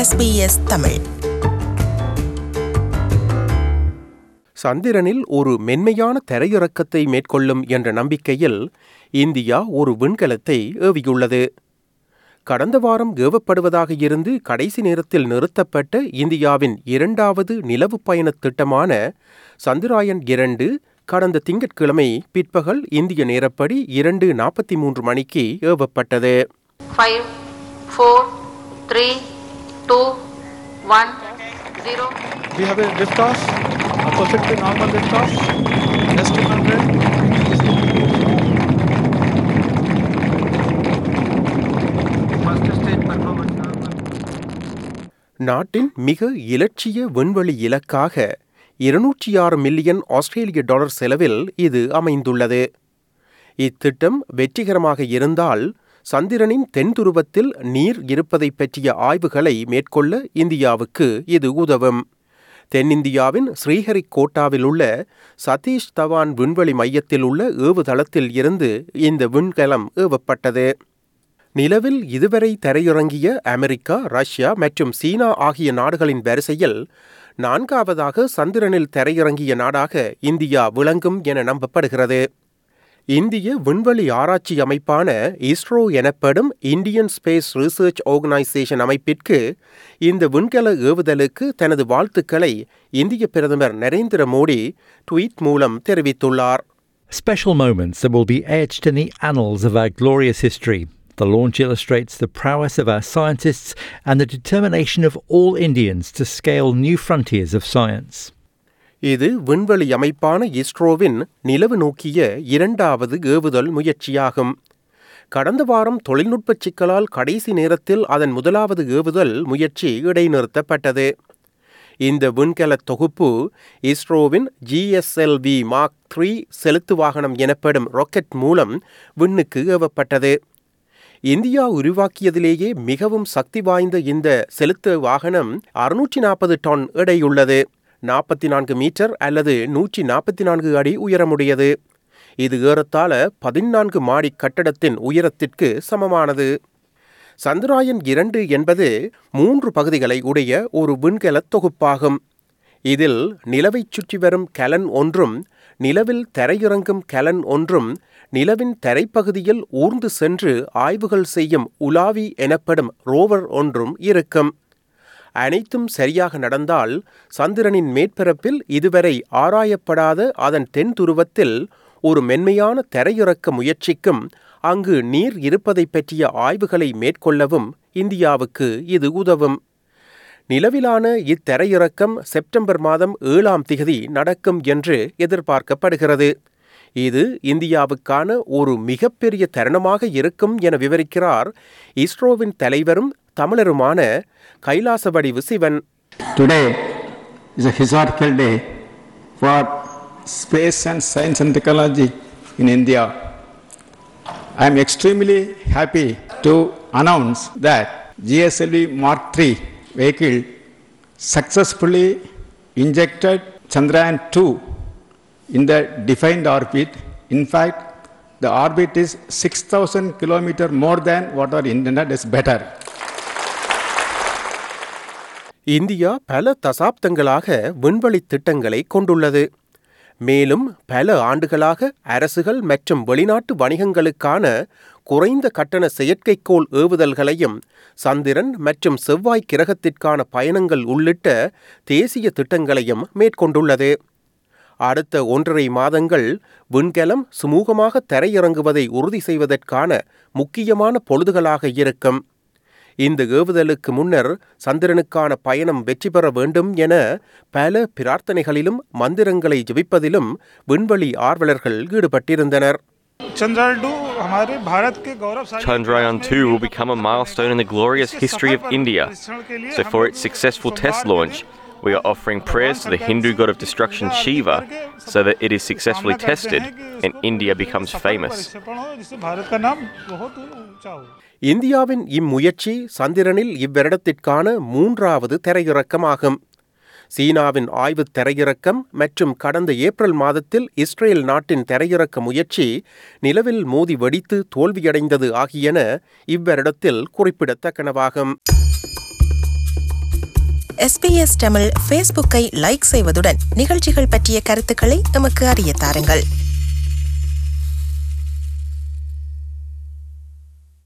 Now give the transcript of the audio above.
SBS Tamil சந்திரனில் ஒரு மென்மையான தரையிறக்கத்தை மேற்கொள்ளும் என்ற நம்பிக்கையில் இந்தியா ஒரு விண்கலத்தை ஏவியுள்ளது கடந்த வாரம் ஏவப்படுவதாக இருந்து கடைசி நேரத்தில் நிறுத்தப்பட்ட இந்தியாவின் இரண்டாவது நிலவு பயணத் திட்டமான சந்திராயன் இரண்டு கடந்த திங்கட்கிழமை பிற்பகல் இந்திய நேரப்படி இரண்டு நாற்பத்தி மூன்று மணிக்கு ஏவப்பட்டது five, four, three, two, one, zero. We have a liftoff, a perfectly normal liftoff. S200 First stage performance normal. நாட்டின் மிக இலட்சிய விண்வெளி இலக்காக இருநூற்றி ஆறு மில்லியன் ஆஸ்திரேலிய டாலர் செலவில் இது அமைந்துள்ளது இத்திட்டம் வெற்றிகரமாக இருந்தால் சந்திரனின் தென் துருவத்தில் நீர் இருப்பதை பற்றிய ஆய்வுகளை மேற்கொள்ள இந்தியாவுக்கு இது உதவும் தென்னிந்தியாவின் ஸ்ரீஹரிக்கோட்டாவில் உள்ள சதீஷ் தவான் விண்வெளி மையத்தில் உள்ள ஏவுதளத்தில் இருந்து இந்த விண்கலம் ஏவப்பட்டது நிலவில் இதுவரை தரையிறங்கிய அமெரிக்கா ரஷ்யா மற்றும் சீனா ஆகிய நாடுகளின் வரிசையில் நான்காவதாக சந்திரனில் தரையிறங்கிய நாடாக இந்தியா விளங்கும் என நம்பப்படுகிறது இந்திய விண்வெளி ஆராய்ச்சி அமைப்பான இஸ்ரோ எனப்படும் இந்தியன் ஸ்பேஸ் ரிசர்ச் ஆர்கனைசேஷன் அமைப்பிற்கு இந்த விண்கல ஏவுதலுக்கு தனது வாழ்த்துக்களை இந்திய பிரதமர் நரேந்திர மோடி ட்வீட் மூலம் தெரிவித்துள்ளார் Special moments that will be etched in the annals of our glorious history. The launch illustrates the prowess of our scientists and the determination of all Indians to scale new frontiers of science. இது விண்வெளி அமைப்பான இஸ்ரோவின் நிலவு நோக்கிய இரண்டாவது ஏவுதல் முயற்சியாகும் கடந்த வாரம் தொழில்நுட்ப சிக்கலால் கடைசி நேரத்தில் அதன் முதலாவது ஏவுதல் முயற்சி இடைநிறுத்தப்பட்டது இந்த விண்கல தொகுப்பு இஸ்ரோவின் ஜிஎஸ்எல்வி மார்க் த்ரீ செலுத்து வாகனம் எனப்படும் ராக்கெட் மூலம் விண்ணுக்கு ஏவப்பட்டது இந்தியா உருவாக்கியதிலேயே மிகவும் சக்தி வாய்ந்த இந்த செலுத்து வாகனம் அறுநூற்றி நாற்பது டன் எடையுள்ளது நாற்பத்தி நான்கு மீட்டர் அல்லது நூற்றி நாற்பத்தி நான்கு அடி உயரமுடையது இது ஏறத்தாழ பதினான்கு மாடி கட்டடத்தின் உயரத்திற்கு சமமானது சந்திராயன் இரண்டு என்பது மூன்று பகுதிகளை உடைய ஒரு விண்கல தொகுப்பாகும் இதில் நிலவைச் சுற்றி வரும் கலன் ஒன்றும் நிலவில் தரையிறங்கும் கலன் ஒன்றும் நிலவின் தரைப்பகுதியில் ஊர்ந்து சென்று ஆய்வுகள் செய்யும் உலாவி எனப்படும் ரோவர் ஒன்றும் இருக்கும் அனைத்தும் சரியாக நடந்தால் சந்திரனின் மேற்பரப்பில் இதுவரை ஆராயப்படாத அதன் தென் துருவத்தில் ஒரு மென்மையான தரையிறக்க முயற்சிக்கும் அங்கு நீர் இருப்பதை பற்றிய ஆய்வுகளை மேற்கொள்ளவும் இந்தியாவுக்கு இது உதவும் நிலவிலான இத்தரையிறக்கம் செப்டம்பர் மாதம் ஏழாம் திகதி நடக்கும் என்று எதிர்பார்க்கப்படுகிறது இது இந்தியாவுக்கான ஒரு மிகப்பெரிய தருணமாக இருக்கும் என விவரிக்கிறார் இஸ்ரோவின் தலைவரும் தமிழருமான Kailasavadivu Sivan Today is a historical day for space and science and technology in India. I am extremely happy to announce that GSLV Mark III vehicle successfully injected Chandrayaan 2 in the defined orbit. In fact, the orbit is 6000 kilometer more than what our internet is better. India பல தசாப்தங்களாக விண்வெளித் திட்டங்களை கொண்டுள்ளது மேலும் பல ஆண்டுகளாக அரசுகள் மற்றும் வெளிநாட்டு வணிகங்களுக்கான குறைந்த கட்டண செயற்கைக்கோள் ஏவுதல்களையும் சந்திரன் மற்றும் செவ்வாய் கிரகத்திற்கான பயணங்கள் உள்ளிட்ட தேசிய திட்டங்களையும் மேற்கொண்டுள்ளது அடுத்த ஒன்றரை மாதங்கள் விண்கலம் சுமூகமாக தரையிறங்குவதை உறுதி செய்வதற்கான முக்கியமான பொழுதுகளாக இருக்கும் இந்த ஏவுதலுக்கு முன்னர் சந்திரனுக்கான பயணம் வெற்றி பெற வேண்டும் என பல பிரார்த்தனைகளிலும் மந்திரங்களை ஜெபிப்பதிலும் விண்வெளி ஆர்வலர்கள் ஈடுபட்டிருந்தனர் चंद्रयान टू हमारे भारत के गौरवशाली Chandrayaan 2 will become a milestone in the glorious history of India. So, for its successful test launch, we are offering prayers to the Hindu god of destruction Shiva so that it is successfully tested and India becomes famous. जिससे भारत का नाम बहुत ऊंचा हो இந்தியாவின் இம்முயற்சி சந்திரனில் இவ்வருடத்திற்கான மூன்றாவது தரையிறக்கமாகும் சீனாவின் ஆய்வுத் தரையிறக்கம் மற்றும் கடந்த ஏப்ரல் மாதத்தில் இஸ்ரேல் நாட்டின் தரையிறக்க முயற்சி நிலவில் மோதி வெடித்து தோல்வியடைந்தது ஆகியன இவ்வருடத்தில் குறிப்பிடத்தக்கனவாகும் எஸ்பிஎஸ் தமிழ் ஃபேஸ்புக்கை லைக் செய்வதுடன் நிகழ்ச்சிகள் பற்றிய கருத்துக்களை எமக்கு அறிய தாருங்கள்